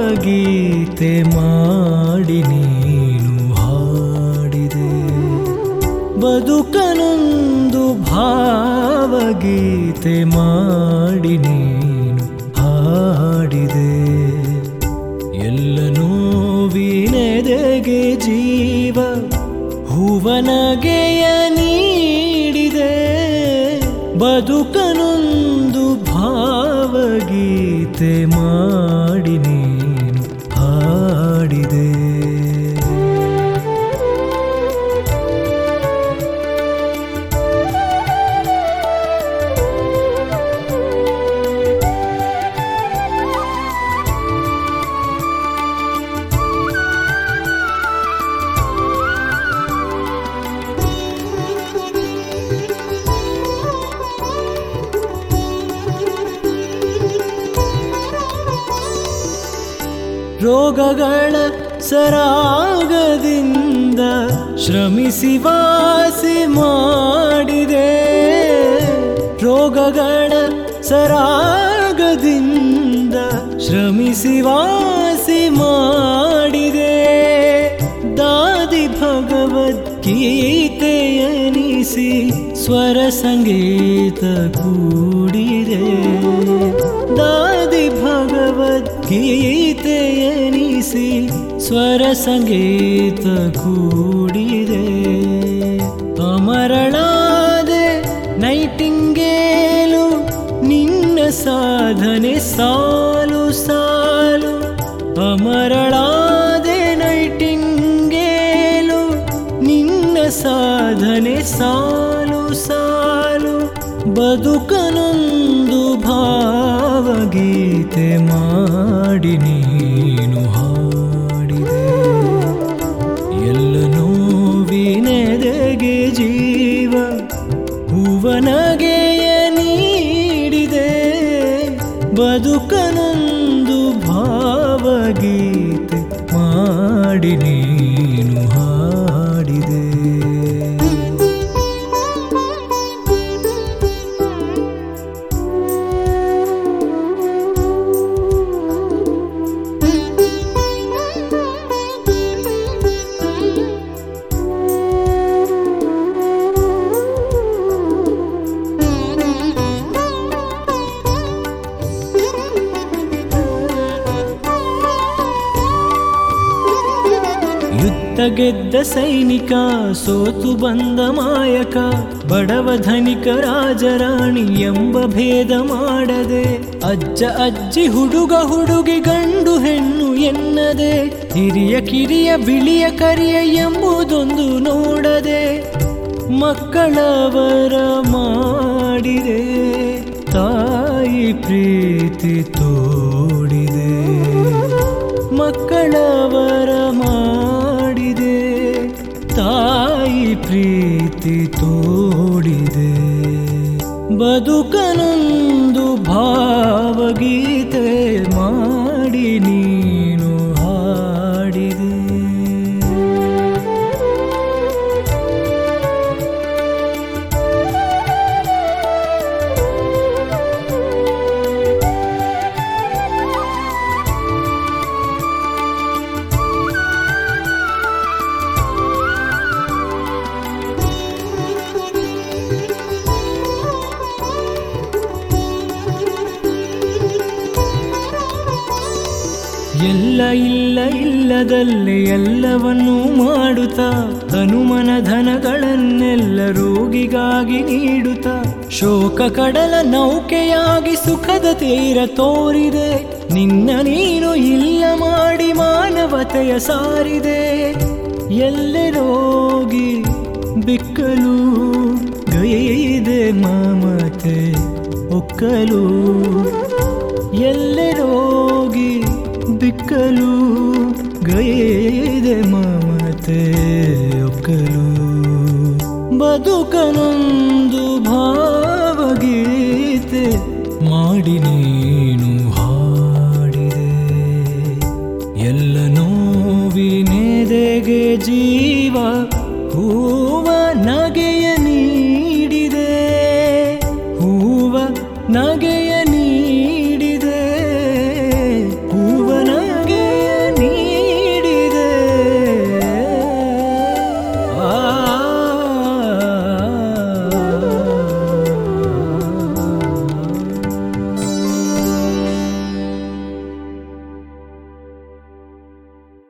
ಭಾವಗೀತೆ ಮಾಡಿ ನೀನು ಹಾಡಿದೆ ಬದುಕನೊಂದು ಭಾವಗೀತೆ ಮಾಡಿ ನೀನು ಹಾಡಿದೆ ಎಲ್ಲ ನೋವಿನೆದೆಗೆ ಜೀವ ಹೂವನಗೆಯ ನೀಡಿದೆ ಬದುಕನೊಂದು ಭಾವಗೀತೆ ಮಾಡಿ ನೀನು ಹಾಡಿದೆ ರೋಗಗಳ ಸರಾಗದಿಂದ ಶ್ರಮಿಸಿ ವಾಸಿ ಮಾಡಿದೆ ರೋಗಗಳ ಸರಾಗದಿಂದ ಶ್ರಮಿಸಿ ವಾಸಿ ಮಾಡಿದೆ ದಾದಿ ಭಗವದ್ಗೀತೆಯನಿಸಿ ಸ್ವರ ಸಂಗೀತ ಕೂಡಿದೆ ದಾದಿ ಭಗವದ್ಗೀತೆಯನಿಸಿ ಸ್ವರ ಸಂಗೀತ ಕೂಡಿದೆ ಅಮರಳಾದೆ ನೈಟಿಂಗೇಲು ನಿನ್ನ ಸಾಧನೆ ಸಾಲು ಸಾಲು ಅಮರಳಾದೆ ನೈಟಿಂಗೇಲು ನಿನ್ನ ಸಾಧನೆ ಸಾಲು ಸಾಲು ಬದುಕನೊಂದು ಭಾವಗೀತೆ ಮಾಡಿ ನೀನು ಹಾಡಿದೆ ಎಲ್ಲ ನೋವಿನೆದೆಗೆ ಜೀವ ಹೂವನಗೆಯ ನೀಡಿದೆ ಬದುಕನೊಂದು ಭಾವಗೀತೆ ಮಾಡಿ ನೀನು ಹಾಡಿದೆ ಯುದ್ಧ ಗೆದ್ದ ಸೈನಿಕ ಸೋತು ಬಂದ ಮಾಯಕ ಬಡವ ಧನಿಕ ರಾಜರಾಣಿ ಎಂಬ ಭೇದ ಮಾಡದೆ ಅಜ್ಜ ಅಜ್ಜಿ ಹುಡುಗ ಹುಡುಗಿ ಗಂಡು ಹೆಣ್ಣು ಎನ್ನದೆ ಹಿರಿಯ ಕಿರಿಯ ಬಿಳಿಯ ಕರಿಯ ಎಂಬುದೊಂದು ನೋಡದೆ ಮಕ್ಕಳವರ ಮಾಡಿದೆ ತಾಯಿ ಪ್ರೀತಿ ತೋಡಿದೆ ಮಕ್ಕಳವರ ಮಾಡಿದೆ ತಾಯಿ ಪ್ರೀತಿ ತೋಡಿದೆ ಬದುಕನೊಂದು ಭಾವಗೀತೆ ಮಾಡಿ ನೀನು ಹಾಡಿದೆ ಎಲ್ಲ ಇಲ್ಲ ಇಲ್ಲದಲ್ಲೇ ಎಲ್ಲವನ್ನೂ ಮಾಡುತ್ತಾ ಹನುಮನ ಧನಗಳನ್ನೆಲ್ಲ ರೋಗಿಗಾಗಿ ನೀಡುತ್ತಾ ಶೋಕ ಕಡಲ ನೌಕೆಯಾಗಿ ಸುಖದ ತೀರ ತೋರಿದೆ ನಿನ್ನ ನೀನು ಇಲ್ಲ ಮಾಡಿ ಮಾನವತೆಯ ಸಾರಿದೆ ಎಲ್ಲೆ ರೋಗಿ ಬಿಕ್ಕಲು ಗೈದೆ ಮಮತೆ ಒಕ್ಕಲು ಎಲ್ಲೆ ರೋಗಿ ಬಿಕ್ಕಲು ಗೈದೆ ಮಮತೆ ಒಕ್ಕಲು ಬದುಕನೊಂದು ಭಾವಗೀತೆ ಮಾಡಿ ನೀನು